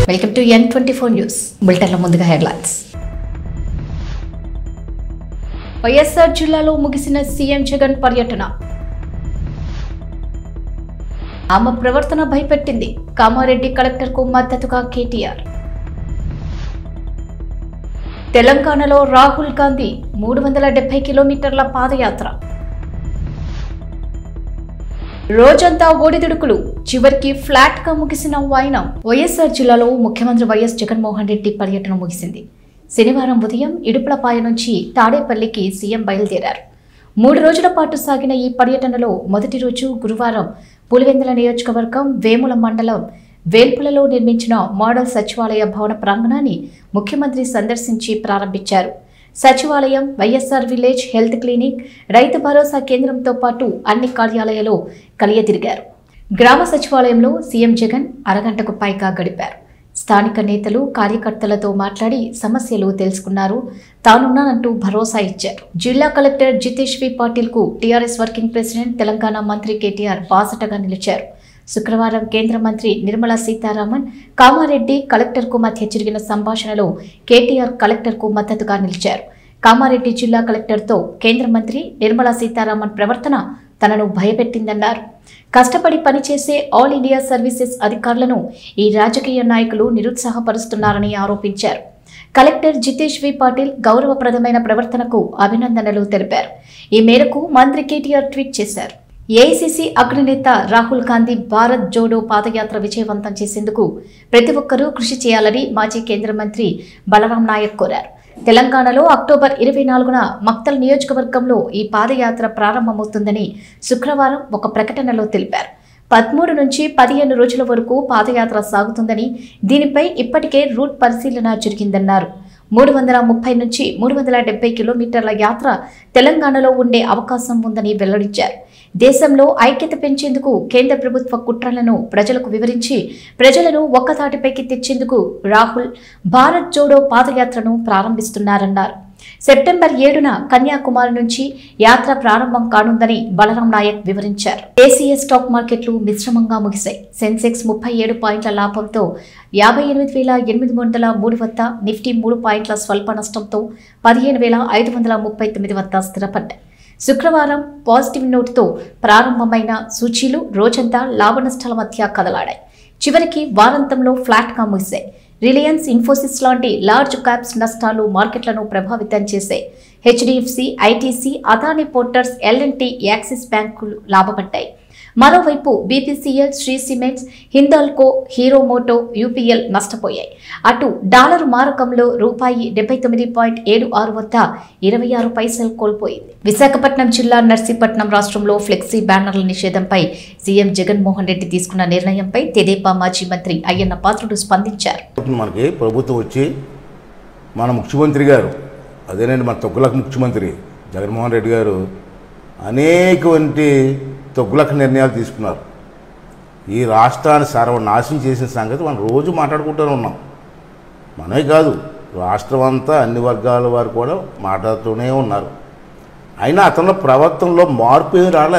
Welcome to N twenty four news బులెటిన్ల ముందుగా headlines YSR జిల్లాలో ముగిసిన సీఎం జగన్ పర్యటన ఆమె ప్రవర్తన భయపెట్టింది కామారెడ్డి కలెక్టర్కు మద్దతుగా కేటీఆర్ తెలంగాణలో రాహుల్ గాంధీ మూడు వందల డెబ్బై కిలోమీటర్ల పాదయాత్ర రోజంతా ఓడిదుడుకులు చివరికి ఫ్లాట్ గా ముగిసిన వాయినం వైఎస్ఆర్ జిల్లాలో ముఖ్యమంత్రి వైఎస్ జగన్మోహన్ రెడ్డి పర్యటన ముగిసింది శనివారం ఉదయం ఇడుపులపాయ నుంచి తాడేపల్లికి సీఎం బయలుదేరారు మూడు రోజుల పాటు సాగిన ఈ పర్యటనలో మొదటి రోజు గురువారం పులివెందుల నియోజకవర్గం వేముల మండలం వేల్పులలో నిర్మించిన మోడల్ సచివాలయ భవన ప్రాంగణాన్ని ముఖ్యమంత్రి సందర్శించి ప్రారంభించారు సచివాలయం వైఎస్ఆర్ విలేజ్ హెల్త్ క్లినిక్ రైతు భరోసా కేంద్రంతో పాటు అన్ని కార్యాలయాలు కలియతిరిగారు గ్రామ సచివాలయంలో సీఎం జగన్ అరగంటకు పైగా గడిపారు స్థానిక నేతలు కార్యకర్తలతో మాట్లాడి సమస్యలు తెలుసుకున్నారు తానున్నానంటూ భరోసా ఇచ్చారు జిల్లా కలెక్టర్ జితేష్ వి పాటిల్ కు టీఆర్ఎస్ వర్కింగ్ ప్రెసిడెంట్ తెలంగాణ మంత్రి కేటీఆర్ బాసటగా నిలిచారు శుక్రవారం కేంద్ర మంత్రి నిర్మలా సీతారామన్ కామారెడ్డి కలెక్టర్కు మధ్య జరిగిన సంభాషణలో కేటీఆర్ కలెక్టర్కు మద్దతుగా నిలిచారు కామారెడ్డి జిల్లా కలెక్టర్తో కేంద్ర మంత్రి నిర్మలా సీతారామన్ ప్రవర్తన తనను భయపెట్టిందన్నారు కష్టపడి పనిచేసే ఆల్ ఇండియా సర్వీసెస్ అధికారులను ఈ రాజకీయ నాయకులు నిరుత్సాహపరుస్తున్నారని ఆరోపించారు కలెక్టర్ జితేష్ వి పాటిల్ గౌరవప్రదమైన ప్రవర్తనకు అభినందనలు తెలిపారు ఈ మేరకు మంత్రి కేటీఆర్ ట్వీట్ చేశారు ఏఐసిసి అగ్రనేత రాహుల్ గాంధీ భారత్ జోడో పాదయాత్ర విజయవంతం చేసేందుకు ప్రతి ఒక్కరూ కృషి చేయాలని మాజీ కేంద్ర మంత్రి బలరాం నాయక్ కోరారు తెలంగాణలో అక్టోబర్ ఇరవై నాలుగున మక్తల్ నియోజకవర్గంలో ఈ పాదయాత్ర ప్రారంభమవుతుందని శుక్రవారం ఒక ప్రకటనలో తెలిపారు పదమూడు నుంచి పదిహేను రోజుల వరకు పాదయాత్ర సాగుతుందని దీనిపై ఇప్పటికే రూట్ పరిశీలన జరిగిందన్నారు మూడు వందల ముప్పై నుంచి మూడు వందల డెబ్బై కిలోమీటర్ల యాత్ర తెలంగాణలో ఉండే అవకాశం ఉందని వెల్లడించారు దేశంలో ఐక్యత పెంచేందుకు కేంద్ర ప్రభుత్వ కుట్రలను ప్రజలకు వివరించి ప్రజలను ఒక్కతాటిపైకి తెచ్చేందుకు రాహుల్ భారత్ జోడో పాదయాత్రను ప్రారంభిస్తున్నారన్నారు సెప్టెంబర్ ఏడున కన్యాకుమారి నుంచి యాత్ర ప్రారంభం కానుందని బలరాం నాయక్ వివరించారు దేశీయ స్టాక్ మార్కెట్లు మిశ్రమంగా ముగిశాయి సెన్సెక్స్ ముప్పై ఏడు పాయింట్ల లాభంతో యాభై ఎనిమిది వేల ఎనిమిది వందల మూడు వద్ద నిఫ్టీ మూడు పాయింట్ల స్వల్ప నష్టంతో పదిహేను వేల ఐదు వందల ముప్పై తొమ్మిది వద్ద స్థిరపడ్డాయి శుక్రవారం పాజిటివ్ నోట్తో ప్రారంభమైన సూచీలు రోజంతా లాభనష్టాల మధ్య కదలాడాయి చివరికి వారాంతంలో ఫ్లాట్గా ముగిశాయి రిలయన్స్ ఇన్ఫోసిస్ లాంటి లార్జ్ క్యాప్స్ నష్టాలు మార్కెట్లను ప్రభావితం చేశాయి HDFC ITC Adani porters L N T axis బ్యాంకులు లాభపడ్డాయి మరోవైపు BPCL Shree cements Hindalco hero moto UPL నష్టపోయాయి అటు డాలర్ మారకంలో రూపాయి డెబ్బై తొమ్మిది పాయింట్ ఏడు ఆరు వద్ద ఇరవై ఆరు పైసలు కోల్పోయింది విశాఖపట్నం జిల్లా నర్సీపట్నం రాష్ట్రంలో ఫ్లెక్సీ బ్యానర్ల నిషేధంపై సీఎం జగన్మోహన్ రెడ్డి తీసుకున్న నిర్ణయంపై తెదేపా మాజీ మంత్రి అయ్యన్న పాత్రుడు స్పందించారు మనకి ప్రభుత్వం వచ్చి మన ముఖ్యమంత్రి గారు అదేనండి మన తొగ్గులకు ముఖ్యమంత్రి జగన్మోహన్ రెడ్డి గారు అనేకవంటి తొగ్గులకు నిర్ణయాలు తీసుకున్నారు ఈ రాష్ట్రాన్ని సర్వనాశనం చేసిన సంగతి మనం రోజు మాట్లాడుకుంటూనే ఉన్నాం మనమే కాదు రాష్ట్రం అంతా అన్ని వర్గాల వారు కూడా మాట్లాడుతూనే ఉన్నారు అయినా అతనిలో ప్రవర్తనలో మార్పు ఏమి రాలే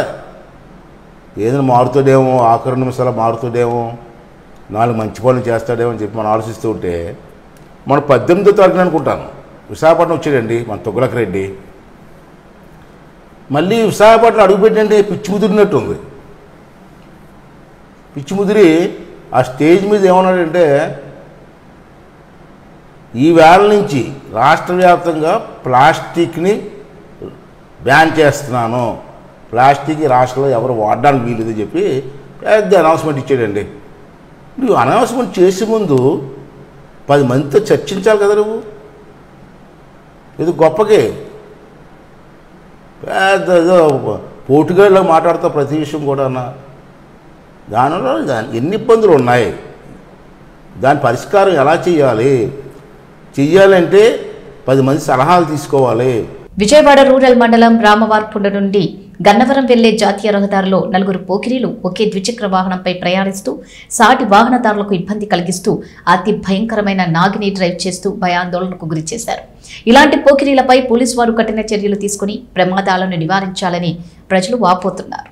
ఏదైనా మారుతాడేమో ఆఖరి నిమిషాలు మారుతాడేమో నాలుగు మంచి పనులు చేస్తాడేమో అని చెప్పి మనం ఆలోచిస్తూ ఉంటే మన పద్దెనిమిదో తారీఖున అనుకుంటాను విశాఖపట్నం వచ్చాడండి మన తొగ్గులక రెడ్డి మళ్ళీ విశాఖపట్నం అడుగుపెట్టండి పిచ్చి ముదిరినట్టు ఉంది పిచ్చి ముదిరి ఆ స్టేజ్ మీద ఏమన్నాడంటే ఈ వేళ నుంచి రాష్ట్ర వ్యాప్తంగా ప్లాస్టిక్ని బ్యాన్ చేస్తున్నాను ప్లాస్టిక్ ఈ రాష్ట్రంలో ఎవరు వాడడానికి వీలేదు చెప్పి పెద్ద అనౌన్స్మెంట్ ఇచ్చాడండి నువ్వు అనౌన్స్మెంట్ చేసే ముందు పది మందితో చర్చించాలి కదా నువ్వు ఇది గొప్పకే పెద్ద ఏదో పోటుగాళ్ళ మాట్లాడుతావు ప్రతి విషయం కూడా దానిలో దాని ఎన్ని ఇబ్బందులు ఉన్నాయి దాని పరిష్కారం ఎలా చేయాలి చెయ్యాలంటే పది మంది సలహాలు తీసుకోవాలి విజయవాడ రూరల్ మండలం రామవార్పుండ నుండి గన్నవరం వెళ్లే జాతీయ రహదారిలో నలుగురు పోకిరీలు ఒకే ద్విచక్ర వాహనంపై ప్రయాణిస్తూ సాటి వాహనదారులకు ఇబ్బంది కలిగిస్తూ అతి భయంకరమైన నాగిని డ్రైవ్ చేస్తూ భయాందోళనకు గురి చేశారు ఇలాంటి పోకిరీలపై పోలీసు వారు కఠిన చర్యలు తీసుకుని ప్రమాదాలను నివారించాలని ప్రజలు వాపోతున్నారు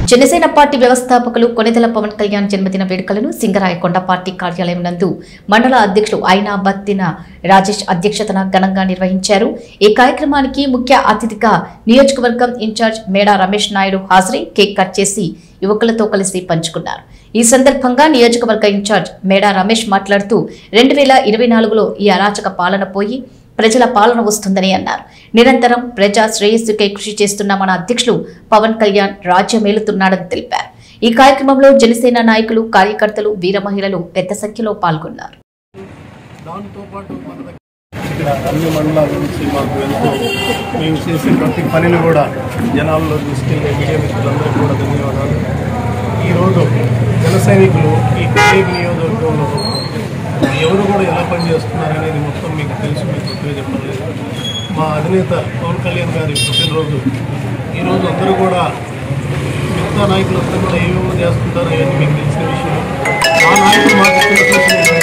జనసేన పార్టీ వ్యవస్థాపకులు కొనెదల పవన్ కళ్యాణ్ జన్మదిన వేడుకలను సింగరాయకొండ పార్టీ కార్యాలయం నందు మండల అధ్యక్షులు అయినా బత్తిన రాజేష్ అధ్యక్షతన ఘనంగా నిర్వహించారు ఈ కార్యక్రమానికి ముఖ్య అతిథిగా నియోజకవర్గం ఇన్ఛార్జ్ మేడా రమేష్ నాయుడు హాజరై కేక్ కట్ చేసి యువకులతో కలిసి పంచుకున్నారు ఈ సందర్భంగా నియోజకవర్గ ఇన్ఛార్జ్ మేడా రమేష్ మాట్లాడుతూ రెండు వేల ఇరవై నాలుగులో ఈ అరాచక పాలన పోయి ప్రజల పాలన వస్తుందని అన్నారు నిరంతరం ప్రజా శ్రేయస్సుకై కృషి చేస్తున్న మన అధ్యక్షులు పవన్ కళ్యాణ్ రాజ్యం ఏలుతున్నాడని తెలిపారు ఈ కార్యక్రమంలో జనసేన నాయకులు కార్యకర్తలు వీర మహిళలు పెద్ద సంఖ్యలో పాల్గొన్నారు దాంతో పాటు మన దగ్గర ఇక్కడ అన్ని మండలాల నుంచి మాకు ఎంతో మేము చేసే ప్రతి పనిని కూడా జనాల్లో తీసుకెళ్లే మీడియా మిత్రులందరికీ కూడా ధన్యవాదాలు ఈరోజు జన సైనికులు ఈ ప్రత్యేక నియోజకవర్గంలో ఎవరు కూడా ఎలా పనిచేస్తున్నారు అనేది మొత్తం మీకు తెలుసు మీకు కొత్తగా చెప్పడం లేదు మా అధినేత పవన్ కళ్యాణ్ గారి పుట్టినరోజు ఈరోజు అందరూ కూడా మిగతా నాయకులందరూ కూడా ఏమేమో చేస్తుంటారో అవన్నీ మీకు తెలిసిన విషయం మా నాయకులు మాకు ఇచ్చిన సూచనలు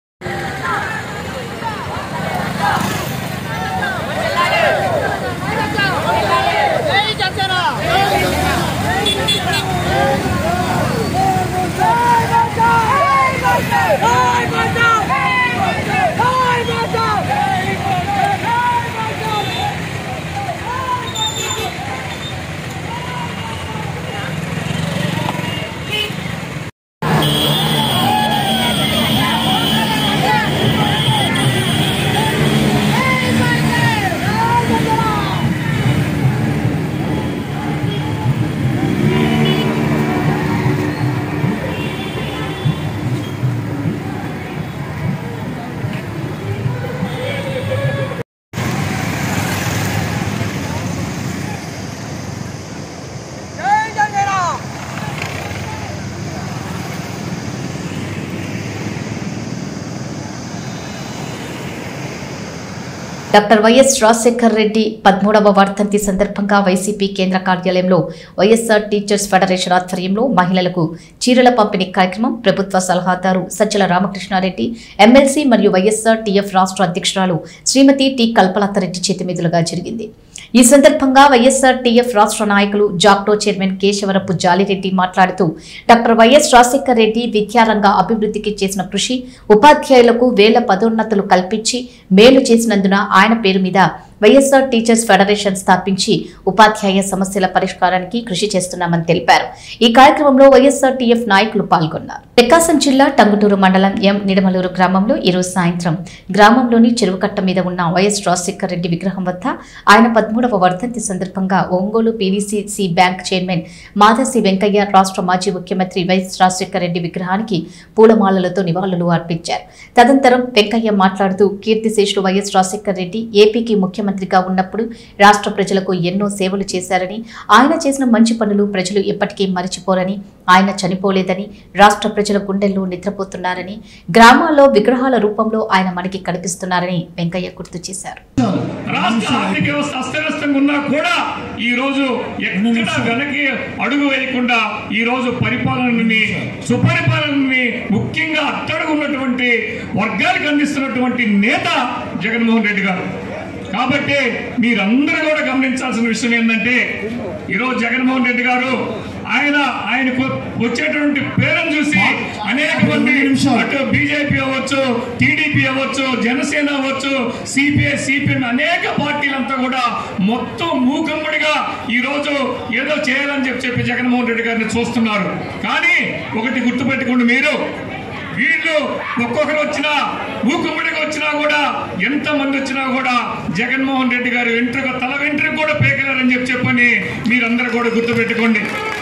డాక్టర్ వైఎస్ రాజశేఖర్ రెడ్డి పదమూడవ వర్ధంతి సందర్భంగా వైసీపీ కేంద్ర కార్యాలయంలో వైఎస్ఆర్ టీచర్స్ ఫెడరేషన్ ఆధ్వర్యంలో మహిళలకు చీరల పంపిణీ కార్యక్రమం ప్రభుత్వ సలహాదారు సజ్జల రామకృష్ణారెడ్డి ఎమ్మెల్సీ మరియు వైఎస్ఆర్ టీఎఫ్ రాష్ట్ర అధ్యక్షురాలు శ్రీమతి టి కల్పలతారెడ్డి చేతి మీదులుగా జరిగింది ఈ సందర్భంగా వైఎస్ఆర్ టీఎఫ్ రాష్ట్ర నాయకులు జాక్టో చైర్మన్ కేశవరపు జాలిరెడ్డి మాట్లాడుతూ డాక్టర్ వైఎస్ రాజశేఖర్ రెడ్డి విద్యారంగ అభివృద్ధికి చేసిన కృషి ఉపాధ్యాయులకు వేల పదోన్నతులు కల్పించి మేలు చేసినందున ఆయన పేరు మీద వైఎస్ఆర్ టీచర్స్ ఫెడరేషన్ స్థాపించి ఉపాధ్యాయ సమస్యల పరిష్కారానికి కృషి చేస్తున్నామని తెలిపారు ఈ కార్యక్రమంలో వైఎస్ఆర్ టీఎఫ్ నాయకులు పాల్గొన్నారు ప్రకాశం జిల్లా టంగుటూరు మండలం ఎం నిడమలూరు గ్రామంలో ఈరోజు సాయంత్రం గ్రామంలోని చెరువుకట్ట మీద ఉన్న వైఎస్ రాజశేఖర్ రెడ్డి విగ్రహం వద్ద ఆయన పదమూడవ వర్ధంతి సందర్భంగా Ongole P V C C bank chairman Madasi Venkaiah రాష్ట్ర మాజీ ముఖ్యమంత్రి వైఎస్ రాజశేఖర్ రెడ్డి విగ్రహానికి పూలమాలలతో నివాళులు అర్పించారు తదనంతరం వెంకయ్య మాట్లాడుతూ కీర్తిశేషులు వైఎస్ రాజశేఖర్ రెడ్డి ఏపీకి ముఖ్యమంత్రిగా ఉన్నప్పుడు రాష్ట్ర ప్రజలకు ఎన్నో సేవలు చేశారని ఆయన చేసిన మంచి పనులు ప్రజలు ఎప్పటికీ మరిచిపోరని ఆయన చనిపోలేదని రాష్ట్ర ప్రజల గుండెల్లో నిద్రపోతున్నారని గ్రామాల్లో విగ్రహాల రూపంలో ఆయన మనకి కనిపిస్తున్నారని వెంకయ్య గుర్తు చేశారు రాష్ట్ర ఆర్థిక వ్యవస్థ అస్తవ్యస్తంగా ఉన్నా కూడా ఈ రోజు ఎక్కడ వెనక్కి అడుగు వేయకుండా ఈ రోజు పరిపాలనని సుపరిపాలనని ముఖ్యంగా అట్టడుగు ఉన్నటువంటి వర్గాలకు అందిస్తున్నటువంటి నేత జగన్మోహన్ రెడ్డి గారు కాబట్టి మీరందరూ కూడా గమనించాల్సిన విషయం ఏంటంటే ఈరోజు జగన్మోహన్ రెడ్డి గారు ఆయన ఆయనకు వచ్చేటువంటి పేరును చూసి అనేక మంది అటు బీజేపీ అవ్వచ్చు టీడీపీ అవ్వచ్చు జనసేన అవ్వచ్చు సిపిఐ సిపిఎం అనేక పార్టీలంతా కూడా మొత్తం మూకమ్మడిగా ఈ రోజు ఏదో చేయాలని చెప్పి చెప్పి జగన్మోహన్ రెడ్డి గారిని చూస్తున్నారు కానీ ఒకటి గుర్తుపెట్టుకోండి మీరు వీళ్ళు ఒక్కొక్కరు వచ్చినా మూకుమ్మడిగా వచ్చినా కూడా ఎంత మంది వచ్చినా కూడా జగన్మోహన్ రెడ్డి గారు వెంట్రుక తల వెంట్రుక కూడా పేకలేరని చెప్పి చెప్పని మీరందరూ కూడా గుర్తుపెట్టుకోండి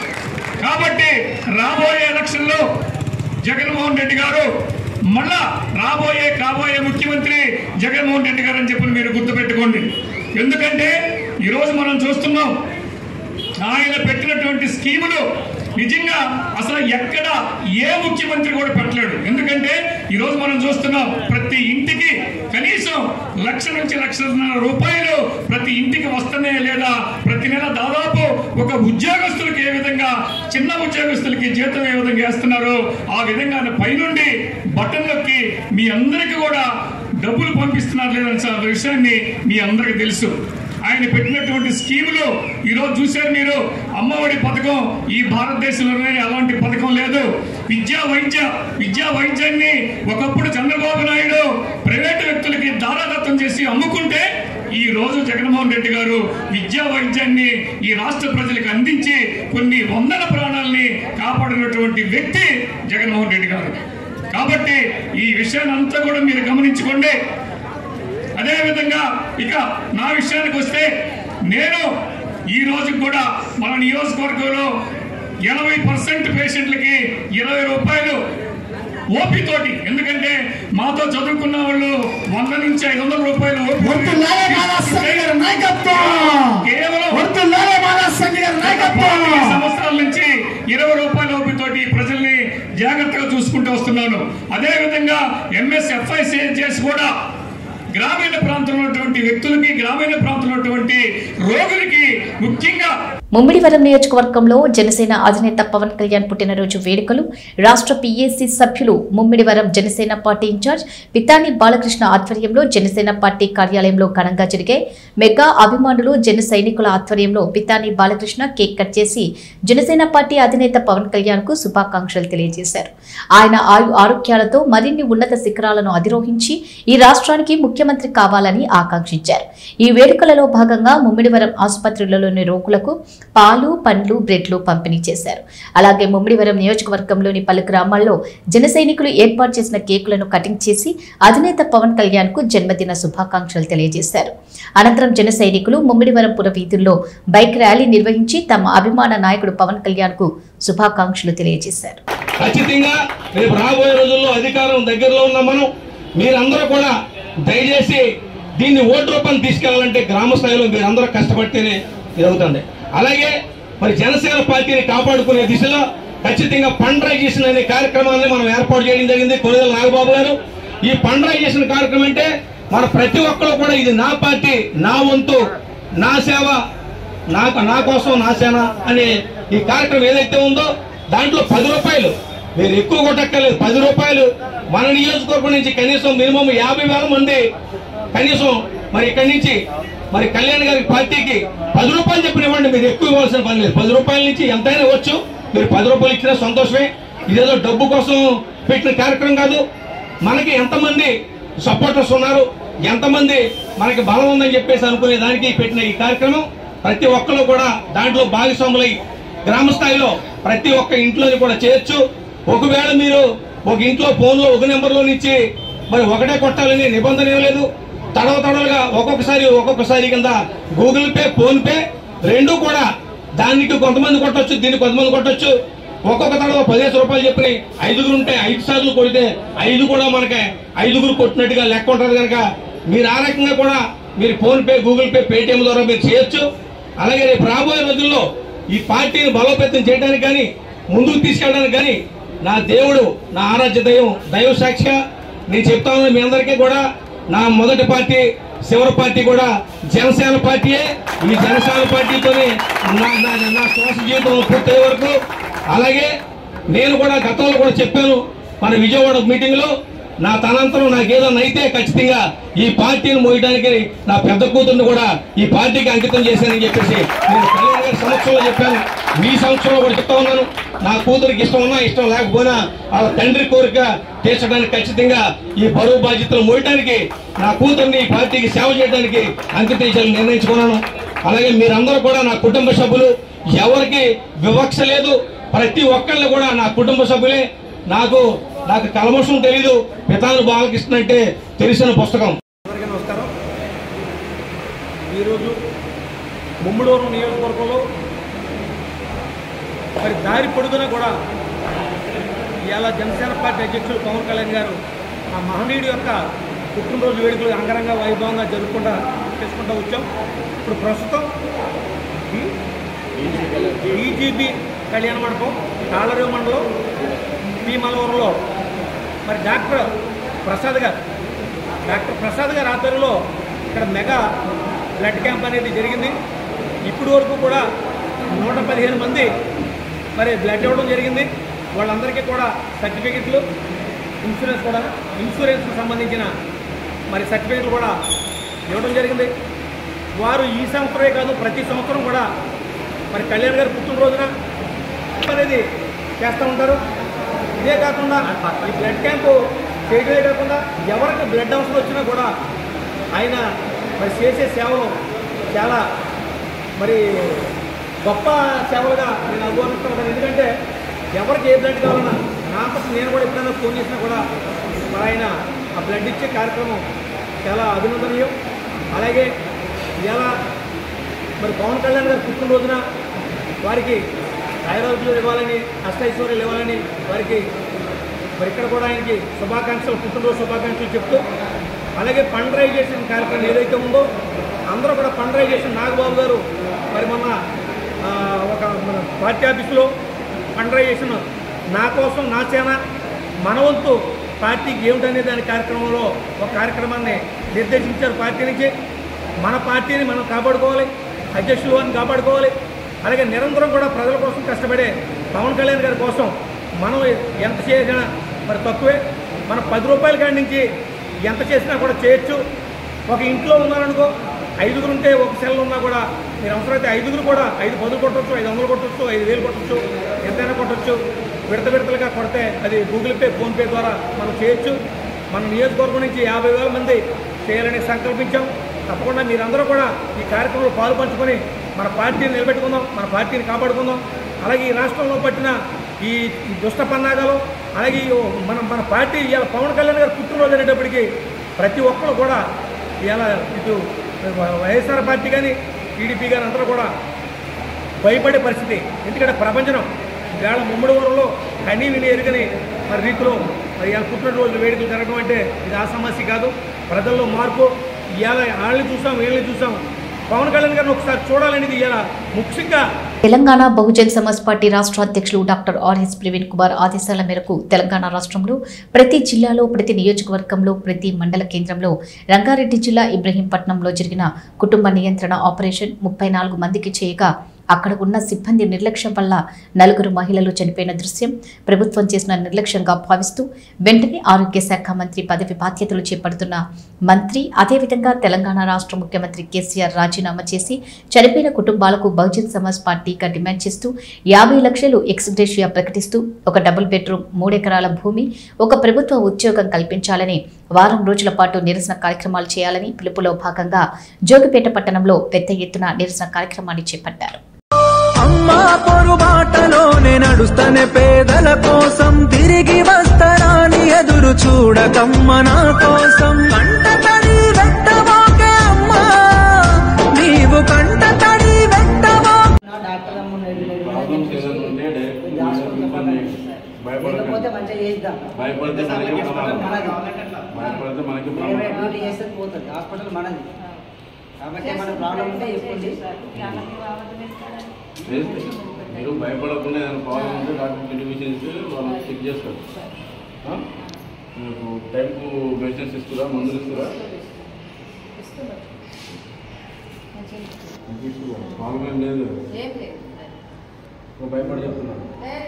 కాబట్టి రాబోయే ఎలక్షన్లో జగన్మోహన్ రెడ్డి గారు మళ్ళా రాబోయే కాబోయే ముఖ్యమంత్రి జగన్మోహన్ రెడ్డి గారు అని చెప్పి మీరు గుర్తుపెట్టుకోండి ఎందుకంటే ఈరోజు మనం చూస్తున్నాం ఆయన పెట్టినటువంటి స్కీములు నిజంగా అసలు ఎక్కడ ఏ ముఖ్యమంత్రి కూడా పెట్టలేడు ఎందుకంటే ఈరోజు మనం చూస్తున్నాం ప్రతి ఇంటికి కనీసం లక్ష నుంచి లక్షన్నర రూపాయలు ప్రతి ఇంటికి వస్తున్నాయి లేదా ప్రతి నెల దాదాపు ఒక ఉద్యోగస్తులకి ఏ విధంగా చిన్న ఉద్యోగస్తులకి జీతం ఏ విధంగా వేస్తున్నారో ఆ విధంగా ఆయన పైనుండి బటన్ నొక్కి మీ అందరికీ కూడా డబ్బులు పంపిస్తున్నారు లేదన్న విషయాన్ని మీ అందరికీ తెలుసు ఆయన పెట్టినటువంటి స్కీములు ఈరోజు చూశారు మీరు అమ్మఒడి పథకం ఈ భారతదేశంలోనే అలాంటి పథకం లేదు విద్యా వైద్య విద్యా వైద్యాన్ని ఒకప్పుడు చంద్రబాబు నాయుడు ప్రైవేటు వ్యక్తులకి దారాదత్తం చేసి అమ్ముకుంటే ఈ రోజు జగన్మోహన్ రెడ్డి గారు విద్యా వైద్యాన్ని ఈ రాష్ట్ర ప్రజలకు అందించి కొన్ని వందల ప్రాణాలని కాపాడినటువంటి వ్యక్తి జగన్మోహన్ రెడ్డి గారు కాబట్టి ఈ విషయాన్ని అంతా కూడా మీరు గమనించుకోండి అదేవిధంగా ఇక నా విషయానికి వస్తే నేను ఈ రోజు కూడా మన నియోజకవర్గంలో ఎనభై పర్సెంట్ పేషెంట్లకి ఇరవై రూపాయలు ఓపీ తోటి ఎందుకంటే మాతో చదువుకున్న వాళ్ళు వంద నుంచి ఐదు వందల రూపాయలు ఓపీ వర్ధిల్లాలే మాలా సంఘ గారి నాయకత్వం కేవలం వర్ధిల్లాలే మాలా సంఘ గారి నాయకత్వం పాతిక సంవత్సరాల నుంచి ఇరవై రూపాయల ఓపితోటి ప్రజల్ని జాగ్రత్తగా చూసుకుంటూ వస్తున్నాను అదే విధంగా ఎంఎస్ ఎఫ్ఐసి చేసి కూడా గ్రామీణ ప్రాంతంలో ఉన్నటువంటి వ్యక్తులకి గ్రామీణ ప్రాంతంలో ఉన్నటువంటి రోగులకి ముఖ్యంగా ముమ్మిడివరం నియోజకవర్గంలో జనసేన అధినేత పవన్ కళ్యాణ్ పుట్టినరోజు వేడుకలు రాష్ట్ర పీఏసీ సభ్యులు ముమ్మిడివరం జనసేన పార్టీ ఇన్ఛార్జ్ పితాని బాలకృష్ణ ఆధ్వర్యంలో జనసేన పార్టీ కార్యాలయంలో ఘనంగా జరిగాయి మెగా అభిమానులు జన సైనికుల ఆధ్వర్యంలో పితాని బాలకృష్ణ కేక్ కట్ చేసి జనసేన పార్టీ అధినేత పవన్ కళ్యాణ్ కు శుభాకాంక్షలు తెలియజేశారు ఆయన ఆయు ఆరోగ్యాలతో మరిన్ని ఉన్నత శిఖరాలను అధిరోహించి ఈ రాష్ట్రానికి ముఖ్యమంత్రి కావాలని ఆకాంక్షించారు ఈ వేడుకలలో భాగంగా ముమ్మిడివరం ఆసుపత్రులలోని రోగులకు పాలు పండ్లు బ్రెడ్లు పంపిణీ చేశారు అలాగే ముమ్మిడివరం నియోజకవర్గంలోని పలు గ్రామాల్లో జన సైనికులు ఏర్పాటు చేసిన కేకులను కటింగ్ చేసి అధినేత పవన్ కళ్యాణ్ కు జన్మదిన శుభాకాంక్షలు తెలియజేశారు అనంతరం జన సైనికులు ముమ్మిడివరం పుర వీధుల్లో బైక్ ర్యాలీ నిర్వహించి తమ అభిమాన నాయకుడు పవన్ కళ్యాణ్ కు శుభాకాంక్షలు తెలియజేశారు ఖచ్చితంగా రేపు రాబోయే రోజుల్లో అధికారం దగ్గరలో ఉన్న మనం మీరందరూ కూడా దయచేసి దీన్ని ఓటు రూపాన్ని తీసుకెళ్లాలంటే గ్రామ స్థాయిలో మీరందరూ కష్టపడితేనే ఇది అవుతుంది అలాగే మరి జనసేన పార్టీని కాపాడుకునే దిశలో ఖచ్చితంగా ఫండ్రైజేషన్ అనే కార్యక్రమాన్ని మనం ఏర్పాటు చేయడం జరిగింది కొనిదల నాగబాబు గారు ఈ ఫండ్రైజేషన్ కార్యక్రమం అంటే మన ప్రతి ఒక్కరు కూడా ఇది నా పార్టీ నా వంతు నా సేవ నాకు నా కోసం నా సేన అనే ఈ కార్యక్రమం ఏదైతే ఉందో దాంట్లో పది రూపాయలు మీరు ఎక్కువ కొట్టక్కర్లేదు పది రూపాయలు మన నియోజకవర్గం నుంచి కనీసం మినిమం యాభై వేల మంది కనీసం మరి ఇక్కడి నుంచి మరి కళ్యాణ్ గారి పార్టీకి పది రూపాయలు చెప్పిన ఇవ్వండి మీరు ఎక్కువ ఇవ్వాల్సిన పని లేదు పది రూపాయల నుంచి ఎంతైనా ఇవ్వచ్చు మీరు పది రూపాయలు ఇచ్చినా సంతోషమే ఇదేదో డబ్బు కోసం పెట్టిన కార్యక్రమం కాదు మనకి ఎంతమంది సపోర్టర్స్ ఉన్నారు ఎంతమంది మనకి బలం ఉందని చెప్పేసి అనుకునే దానికి పెట్టిన ఈ కార్యక్రమం ప్రతి ఒక్కరు కూడా దాంట్లో భాగస్వాములై గ్రామ స్థాయిలో ప్రతి ఒక్క ఇంట్లోని కూడా చేయొచ్చు ఒకవేళ మీరు ఒక ఇంట్లో ఫోన్లో ఒక నెంబర్లో నుంచి మరి ఒకటే కొట్టాలని నిబంధన ఏం లేదు తడవ తడవలుగా ఒక్కొక్కసారి ఒక్కొక్కసారి కింద గూగుల్ పే ఫోన్ పే రెండు కూడా దానికి కొంతమంది కొట్టొచ్చు దీనికి కొంతమంది కొట్టొచ్చు ఒక్కొక్క తడవ పదిహేను రూపాయలు చెప్పి ఐదుగురు ఉంటే ఐదు సార్లు కొడితే ఐదు కూడా మనకి ఐదుగురు కొట్టినట్టుగా లెక్క ఉంటుంది కనుక మీరు ఆ రకంగా కూడా మీరు PhonePe Google Pay Paytm ద్వారా మీరు చేయొచ్చు అలాగే రేపు రాబోయే రోజుల్లో ఈ పార్టీని బలోపేతం చేయడానికి కానీ ముందుకు తీసుకెళ్ళడానికి కానీ నా దేవుడు నా ఆరాధ్య దైవం దైవ సాక్షిగా నేను చెప్తా ఉన్నాను మీ అందరికీ కూడా నా మొదటి పార్టీ చివరి పార్టీ కూడా జనసేన పార్టీయే ఈ జనసేన పార్టీతోనే నా నా- నా శ్వాస జీవితం పూర్తయ్యే వరకు అలాగే నేను కూడా గతంలో కూడా చెప్పాను మన విజయవాడ మీటింగ్ లో నా తనంతరం నాకేదన్నా అయితే ఖచ్చితంగా ఈ పార్టీని మోయడానికి నా పెద్ద కూతుర్ని కూడా ఈ పార్టీకి అంకితం చేశానని చెప్పేసి నేను కళ్యాణ్ గారి సమక్షంలో చెప్పాను మీ సమక్షంలో కూడా చెప్తా ఉన్నాను నా కూతురికి ఇష్టం ఉన్నా ఇష్టం లేకపోయినా వాళ్ళ తండ్రి కోరిక తీర్చడానికి ఖచ్చితంగా ఈ బరువు బాధ్యతలు మోయడానికి నా కూతుర్ని ఈ పార్టీకి సేవ చేయడానికి అంకితం చేయాలని నిర్ణయించుకున్నాను అలాగే మీరందరూ కూడా నా కుటుంబ సభ్యులు ఎవరికి వివక్ష లేదు ప్రతి ఒక్కళ్ళు కూడా నా కుటుంబ సభ్యులే నాకు నాకు కలమోషం తెలీదు పితాను బాలకృష్ణ అంటే తెలిసిన పుస్తకం అందరికీ నమస్కారం ఈరోజు ముమ్మడివరం నియోజకవర్గంలో మరి దారి పొడుగున కూడా ఇవాళ జనసేన పార్టీ అధ్యక్షులు పవన్ కళ్యాణ్ గారు ఆ మహనీయుడి యొక్క పుట్టినరోజు వేడుకలు అంగరంగ వైభవంగా జరుపుకుంటా చేసుకుంటూ వచ్చాం ఇప్పుడు ప్రస్తుతం ఈజీబీ కళ్యాణ మండపం తాళరేవు మండలం భీమలవరంలో మరి డాక్టర్ ప్రసాద్ గారు డాక్టర్ ప్రసాద్ గారి ఆధ్వర్యంలో ఇక్కడ మెగా బ్లడ్ క్యాంప్ అనేది జరిగింది ఇప్పటి వరకు కూడా నూట పదిహేను మంది మరి బ్లడ్ ఇవ్వడం జరిగింది వాళ్ళందరికీ కూడా సర్టిఫికెట్లు ఇన్సూరెన్స్ కూడా ఇన్సూరెన్స్కి సంబంధించిన మరి సర్టిఫికెట్లు కూడా ఇవ్వడం జరిగింది వారు ఈ సంవత్సరమే కాదు ప్రతి సంవత్సరం కూడా మరి కళ్యాణ్ గారి పుట్టినరోజున అనేది చేస్తూ ఉంటారు ఇదే కాకుండా ఈ బ్లడ్ క్యాంపు చేయడమే కాకుండా ఎవరికి బ్లడ్ అవసరం వచ్చినా కూడా ఆయన మరి చేసే సేవలు చాలా మరి గొప్ప సేవలుగా నేను అనుభవిస్తున్నాను ఎందుకంటే ఎవరికి ఏ బ్లడ్ కావాలన్నా నా అంతటి నేను కూడా ఎప్పుడైనా ఫోన్ చేసినా కూడా మరి ఆయన ఆ బ్లడ్ ఇచ్చే కార్యక్రమం చాలా అభినందనీయం అలాగే ఇలా మరి పవన్ కళ్యాణ్ గారు పుట్టినరోజున వారికి ఆయుర్వేదులు ఇవ్వాలని అష్టైశ్వర్యాలు ఇవ్వాలని వారికి మరి ఇక్కడ కూడా ఆయనకి శుభాకాంక్షలు పుట్టినరోజు శుభాకాంక్షలు చెప్తూ అలాగే ఫండ్రైజేషన్ కార్యక్రమం ఏదైతే ఉందో అందరూ కూడా ఫండ్రైజేషన్ నాగబాబు గారు మరి మొన్న ఆ, ఒక మన పార్టీ ఆఫీసులో ఫండ్రైజేషన్ నా కోసం నా సేన మన వంతు పార్టీకి ఏమిటనే దాని కార్యక్రమంలో ఒక కార్యక్రమాన్ని నిర్దేశించారు పార్టీ నుంచి మన పార్టీని మనం కాపాడుకోవాలి అధ్యక్షులు వారిని కాపాడుకోవాలి అలాగే నిరంతరం కూడా ప్రజల కోసం కష్టపడే పవన్ కళ్యాణ్ గారి కోసం మనం ఎంత చేసినా మరి తక్కువే మన పది రూపాయల కాడి నుంచి ఎంత చేసినా కూడా చేయొచ్చు ఒక ఇంట్లో ఉన్నారనుకో ఐదుగురు ఉంటే ఒక సెల్ ఉన్నా కూడా మీరు అవసరమైతే ఐదుగురు కూడా ఐదు పదులు కొట్టచ్చు ఐదు వందలు కొట్టచ్చు ఐదు వేలు కొట్టచ్చు ఎంతైనా కొట్టచ్చు విడత విడతలుగా కొడితే అది గూగుల్ పే ఫోన్పే ద్వారా మనం చేయొచ్చు మన నియోజకవర్గం నుంచి యాభై వేల మంది చేయాలని సంకల్పించాం తప్పకుండా మీరందరూ కూడా ఈ కార్యక్రమంలో పాలు పంచుకొని మన పార్టీని నిలబెట్టుకుందాం మన పార్టీని కాపాడుకుందాం అలాగే ఈ రాష్ట్రంలో పట్టిన ఈ ఈ దుష్ట పన్నాగాలు అలాగే ఈ మన మన పార్టీ ఇవాళ పవన్ కళ్యాణ్ గారు పుట్టినరోజు అనేటప్పటికీ ప్రతి ఒక్కరు కూడా ఇవాళ ఇటు వైఎస్ఆర్ పార్టీ కానీ టీడీపీ కానీ అందరూ కూడా భయపడే పరిస్థితి ఎందుకంటే ప్రపంచం ఇవాళ ముమ్మడి వరంలో కనీ విని ఎరుగని మరి రీతిలో మరి ఇవాళ పుట్టినరోజు వేడుకలు జరగడం అంటే ఇది ఆ సమస్య కాదు ప్రజల్లో మార్పు ఇవాళ వాళ్ళని చూసాం వీళ్ళని చూసాం పవన్ కళ్యాణ్ గారిని ఒకసారి చూడాలనేది ఇవాళ ముఖ్యంగా తెలంగాణ బహుజన్ సమాజ్ పార్టీ రాష్ట్ర అధ్యక్షులు డాక్టర్ ఆర్ఎస్ ప్రవీణ్ కుమార్ ఆదేశాల మేరకు తెలంగాణ రాష్ట్రంలో ప్రతి జిల్లాలో ప్రతి నియోజకవర్గంలో ప్రతి మండల కేంద్రంలో రంగారెడ్డి జిల్లా ఇబ్రహీంపట్నంలో జరిగిన కుటుంబ నియంత్రణ ఆపరేషన్ ముప్పై నాలుగు మందికి చేయగా అక్కడ ఉన్న సిబ్బంది నిర్లక్ష్యం వల్ల నలుగురు మహిళలు చనిపోయిన దృశ్యం ప్రభుత్వం చేసిన నిర్లక్ష్యంగా భావిస్తూ వెంటనే ఆరోగ్య శాఖ మంత్రి పదవి బాధ్యతలు చేపడుతున్న మంత్రి అదేవిధంగా తెలంగాణ రాష్ట్ర ముఖ్యమంత్రి కేసీఆర్ రాజీనామా చేసి చనిపోయిన కుటుంబాలకు బహుజన్ సమాజ్ పార్టీగా డిమాండ్ చేస్తూ యాభై లక్షలు ఎక్స్గ్రేషియా ప్రకటిస్తూ ఒక డబుల్ బెడ్రూమ్ మూడెకరాల భూమి ఒక ప్రభుత్వ ఉద్యోగం కల్పించాలని వారం రోజుల పాటు నిరసన కార్యక్రమాలు చేయాలని పిలుపులో భాగంగా జోగిపేట పట్టణంలో పెద్ద ఎత్తున నిరసన కార్యక్రమాన్ని చేపట్టారు అమ్మా పొరుబాటలోనే నడుస్తనే పేదల కోసం తిరిగి వస్తరాని ఎదురు చూడకమ్మ నా కోసం కంట తడి వెట్టబోకే అమ్మా నీవు కంట తడి వెట్టబో లేకపోతే మంచిగా చేద్దాం భయపడితే మనకి ప్రమాదం. భయపడితే మనకి ప్రమాదం. డ్యూటీ చేస్తే పోతుంది హాస్పిటల్ మనది కాబట్టి మన ప్రాబ్లం ఉంటే చెప్పండి చేస్తే మీరు భయపడకుండా ఏదైనా ప్రాబ్లం ఉంటే డాక్టర్ ఇంటిమేషన్ ఇస్తే వాళ్ళు చెక్ చేస్తారు ఆ? మీకు టైంకు మెడిసిన్స్ ఇస్తారా మందులు ఇస్తారా ప్రాబ్లం ఏం లేదు నువ్వు భయపడి చెప్తున్నాను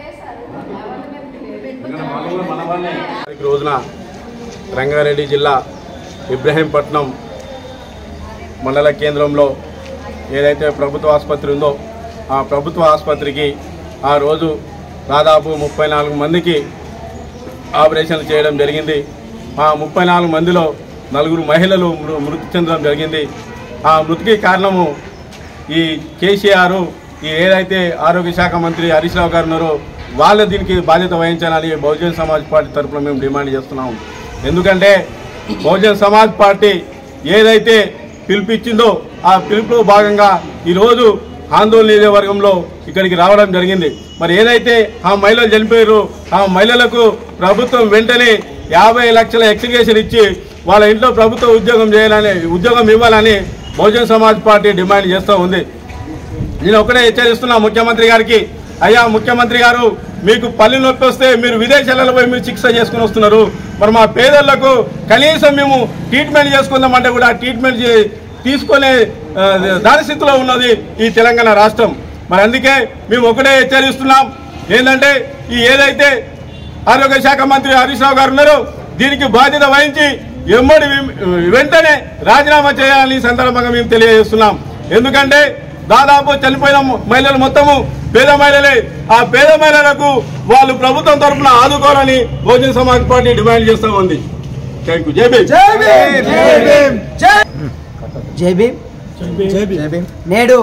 ఎందుకంటే వాళ్ళు కూడా మన వాళ్ళే ఈ రోజున రంగారెడ్డి జిల్లా ఇబ్రహీంపట్నం మండల కేంద్రంలో ఏదైతే ప్రభుత్వ ఆసుపత్రి ఉందో ఆ ప్రభుత్వ ఆసుపత్రికి ఆ రోజు దాదాపు ముప్పై నాలుగు మందికి ఆపరేషన్లు చేయడం జరిగింది ఆ ముప్పై నాలుగు మందిలో నలుగురు మహిళలు మృ- మృతి చెందడం జరిగింది ఆ మృతికి కారణము ఈ కేసీఆర్ ఈ ఏదైతే ఆరోగ్య శాఖ మంత్రి హరీష్ రావు గారు ఉన్నారో వాళ్ళ దీనికి బాధ్యత వహించాలని బహుజన్ సమాజ్ పార్టీ తరఫున మేము డిమాండ్ చేస్తున్నాం ఎందుకంటే బహుజన్ సమాజ్ పార్టీ ఏదైతే పిలిపించిందో ఆ పిలుపులో భాగంగా ఈరోజు ఆందోళన నియోజకవర్గంలో ఇక్కడికి రావడం జరిగింది మరి ఏదైతే ఆ మహిళలు చనిపోయారో ఆ మహిళలకు ప్రభుత్వం వెంటనే యాభై లక్షల ఎక్సిగేషన్ ఇచ్చి వాళ్ళ ఇంట్లో ప్రభుత్వ ఉద్యోగం చేయాలని ఉద్యోగం ఇవ్వాలని బహుజన్ సమాజ్ పార్టీ డిమాండ్ చేస్తూ ఉంది నేను ఒకటే హెచ్చరిస్తున్నా ముఖ్యమంత్రి గారికి అయ్యా ముఖ్యమంత్రి గారు మీకు పల్లి నొప్పి వస్తే మీరు విదేశాలలో పోయి మీరు చికిత్స చేసుకుని వస్తున్నారు మరి మా పేదలకు కనీసం మేము ట్రీట్మెంట్ చేసుకుందామంటే కూడా ట్రీట్మెంట్ చే- తీసుకునే ఆ, దాని స్థితిలో ఉన్నది ఈ తెలంగాణ రాష్ట్రం మరి అందుకే మేము ఒకటే హెచ్చరిస్తున్నాం ఏంటంటే ఈ ఏదైతే ఆరోగ్య శాఖ మంత్రి హరీష్ రావు గారు ఉన్నారో దీనికి బాధ్యత వహించి ఎమ్మడి వెంటనే రాజీనామా చేయాలని ఈ సందర్భంగా మేము తెలియజేస్తున్నాం ఎందుకంటే దాదాపు చనిపోయిన మహిళలు మొత్తము పేద మహిళలే ఆ పేద మహిళలకు వాళ్ళు ప్రభుత్వం తరఫున ఆదుకోవాలని బహుజన సమాజ్ పార్టీ డిమాండ్ చేస్తా ఉంది థ్యాంక్ యూ జై భీమ్ జై భీమ్ జై భీమ్ నేడు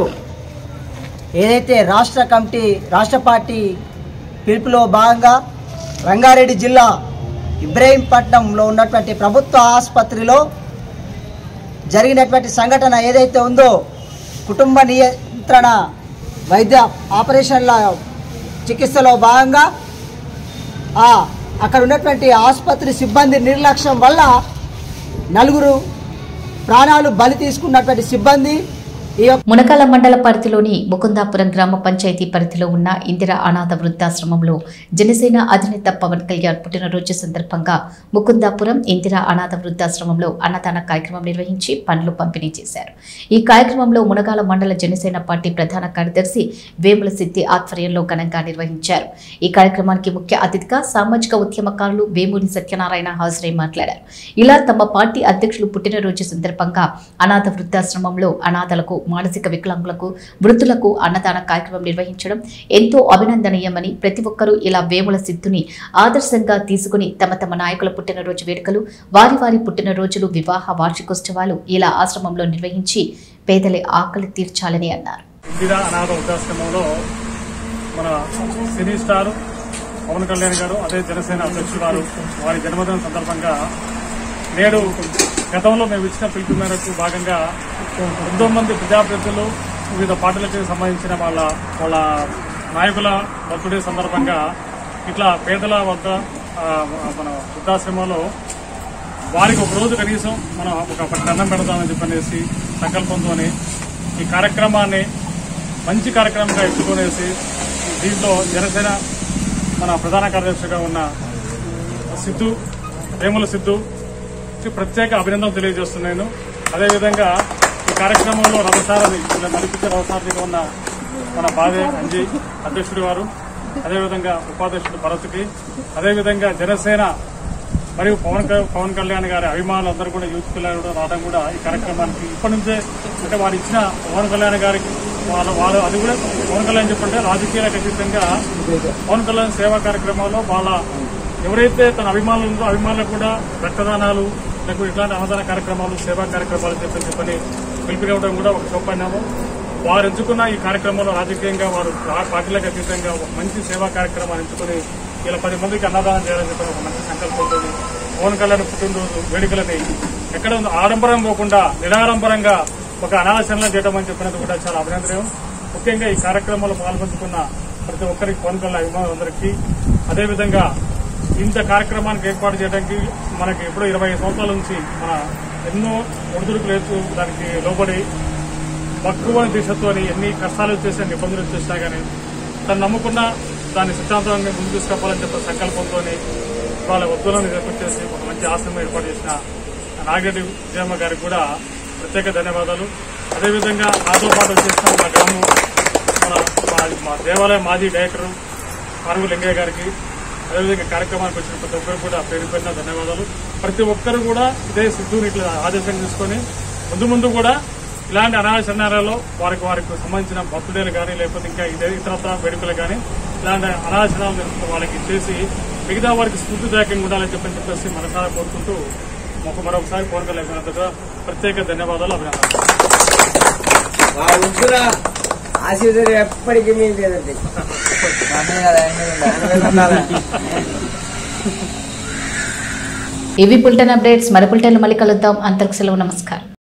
ఏదైతే రాష్ట్ర కమిటీ రాష్ట్ర పార్టీ పిలుపులో భాగంగా రంగారెడ్డి జిల్లా ఇబ్రహీంపట్నంలో ఉన్నటువంటి ప్రభుత్వ ఆసుపత్రిలో జరిగినటువంటి సంఘటన ఏదైతే ఉందో కుటుంబ నియంత్రణ వైద్య ఆపరేషన్ల చికిత్సలో భాగంగా ఆ అక్కడ ఉన్నటువంటి ఆసుపత్రి సిబ్బంది నిర్లక్ష్యం వల్ల నలుగురు ప్రాణాలు బలి తీసుకున్నటువంటి సిబ్బంది ఈ యొక్క మునకాల మండల పరిధిలోని ముకుందాపురం గ్రామ పంచాయతీ పరిధిలో ఉన్న ఇందిరా అనాథ వృద్ధాశ్రమంలో జనసేన అధినేత పవన్ కళ్యాణ్ పుట్టినరోజు సందర్భంగా ముకుందాపురం ఇందిరా అనాథ వృద్ధాశ్రమంలో అన్నదాన కార్యక్రమం నిర్వహించి పండ్లు పంపిణీ చేశారు ఈ కార్యక్రమంలో మునగాల మండల జనసేన పార్టీ ప్రధాన కార్యదర్శి వేముల సిద్ధి ఆధ్వర్యంలో ఘనంగా నిర్వహించారు ఈ కార్యక్రమానికి ముఖ్య అతిథిగా సామాజిక ఉద్యమకారులు వేమూరి సత్యనారాయణ హాజరై మాట్లాడారు ఇలా తమ పార్టీ అధ్యక్షులు పుట్టినరోజు సందర్భంగా అనాథ వృద్ధాశ్రమంలో అనాథలకు మానసిక వికలాంగులకు వృద్ధులకు అన్నదాన కార్యక్రమం నిర్వహించడం ఎంతో అభినందనీయమని ప్రతి ఒక్కరూ ఇలా వేముల సిద్ధుని ఆదర్శంగా తీసుకుని తమ తమ నాయకుల పుట్టినరోజు వేడుకలు వారి వారి పుట్టినరోజులు వివాహ వార్షికోత్సవాలు ఇలా ఆశ్రమంలో నిర్వహించి పేదల ఆకలి తీర్చాలని అన్నారు ఇందిరా అనాథ వృద్ధాశ్రమంలో మన సినీ స్టార్ పవన్ కళ్యాణ్ గారు అదే జనసేన అధ్యక్షురాలు వారి జన్మదినం సందర్భంగా నేడు గతంలో మేము ఇచ్చిన పిలుపు మేరకు భాగంగా ఎంతో మంది ప్రజాప్రతినిధులు వివిధ పార్టీలకు సంబంధించిన వాళ్ళ వాళ్ళ నాయకుల బర్త్డే సందర్భంగా ఇట్లా పేదల వద్ద ఆ, మన వృద్ధాశ్రమంలో వారికి ఒక రోజు కనీసం మనం ఒక పట్టి అన్నం పెడదామని చెప్పనేసి సంకల్పంతోని ఈ కార్యక్రమాన్ని మంచి కార్యక్రమంగా ఎత్తుకొనేసి దీంట్లో జనసేన మన ప్రధాన కార్యదర్శిగా ఉన్న సిద్ధు వేముల సిద్ధు కి ప్రత్యేక అభినందన తెలియజేస్తున్నాను అదేవిధంగా ఈ కార్యక్రమంలో రథసారథి ఇలా నడిపించే రథసారథిగా ఉన్న మన బాధే అంజీ అధ్యక్షుడు వారు అదేవిధంగా ఉపాధ్యక్షుడు భరత్కి అదేవిధంగా జనసేన మరియు పవన్ క- పవన్ కళ్యాణ్ గారి అభిమానులు అందరూ కూడా యూత్ పిల్లలు కూడా రావడం కూడా ఈ కార్యక్రమానికి ఇప్పటి నుంచే అంటే వారు ఇచ్చిన పవన్ కళ్యాణ్ గారికి వాళ్ళ వాళ్ళు అది కూడా పవన్ కళ్యాణ్ చెప్పంటే రాజకీయాలకు అతీతంగా పవన్ కళ్యాణ్ సేవా కార్యక్రమాల్లో వాళ్ళ ఎవరైతే తన అభిమానులు ఉందో అభిమానులకు కూడా రక్తదానాలు లేకపోతే ఇట్లాంటి అన్నదాన కార్యక్రమాలు సేవా కార్యక్రమాలు చెప్పని చెప్పని పిలిపివ్వడం కూడా ఒక సౌపన్యము వారు ఎంచుకున్న ఈ కార్యక్రమంలో రాజకీయంగా వారు ఆ పార్టీలకు అతీతంగా ఒక మంచి సేవా కార్యక్రమాన్ని ఎంచుకుని ఇలా పది మందికి అన్నదానం చేయాలని చెప్పి ఒక మంచి సంకల్పంతో పవన్ కళ్యాణ్ పుట్టినరోజు వేడుకలని ఎక్కడ ఉందో ఆడంబరం పోకుండా నిరాడంబరంగా ఒక అనాశనం చేయడం అని చెప్పినది కూడా చాలా అభినందనీయం ముఖ్యంగా ఈ కార్యక్రమంలో పాల్పంచుకున్న ప్రతి ఒక్కరికి పవన్ కళ్యాణ్ అభిమానులందరికీ అదేవిధంగా ఇంత కార్యక్రమానికి ఏర్పాటు చేయడానికి మనకి ఎప్పుడో ఇరవై సంవత్సరాల నుంచి మన ఎన్నో ఒడిదుడుకులు ఎత్తు దానికి లోబడి మక్కువ దిశతో ఎన్ని కష్టాలు వచ్చేసి ఎన్ని ఇబ్బందులు వచ్చేసినా కానీ తను నమ్ముకున్న దాని సిద్ధాంతాన్ని ముందు తీసుకుపోవాలని చెప్పిన సంకల్పంతో వాళ్ళ వద్దులను చేసి ఒక మంచి ఆశ్రమం ఏర్పాటు చేసిన నాగరెడ్డి విజయమ్మ గారికి కూడా ప్రత్యేక ధన్యవాదాలు అదేవిధంగా నాతో పాటు వచ్చేసిన మా గ్రామం మన మా- మా దేవాలయ మాజీ డైరెక్టర్ పారుగు లింగయ్య గారికి అదేవిధంగా కార్యక్రమానికి వచ్చిన ప్రతి ఒక్కరు కూడా పేరు పెట్టిన ధన్యవాదాలు ప్రతి ఒక్కరు కూడా ఇదే సిద్ధుని ఇట్లా ఆదేశం తీసుకొని ముందు ముందు కూడా ఇలాంటి అనాథ శరణాలయాల్లో వారికి వారికి సంబంధించిన బర్త్డేలు కానీ లేకపోతే ఇంకా ఇదే ఇతరత్ర వేడుకలు కానీ ఇలాంటి అనాథ శరణాలు వాళ్ళకి చేసి మిగతా వారికి స్ఫూర్తిదాయకంగా ఉండాలని చెప్పని చెప్పేసి మనసారా కోరుకుంటూ ఒక మరొకసారి పవన్ కళ్యాణ్ గారి ప్రత్యేక ధన్యవాదాలు అభినందనలు మా ముగ్గురు ఆశీర్వాదం ఎప్పటికీ మీ లేదండి ఇవి బులెటిన్ అప్డేట్స్ మరి బులెటిన్లు మళ్ళీ కలుద్దాం అంతకు సెలవు నమస్కారం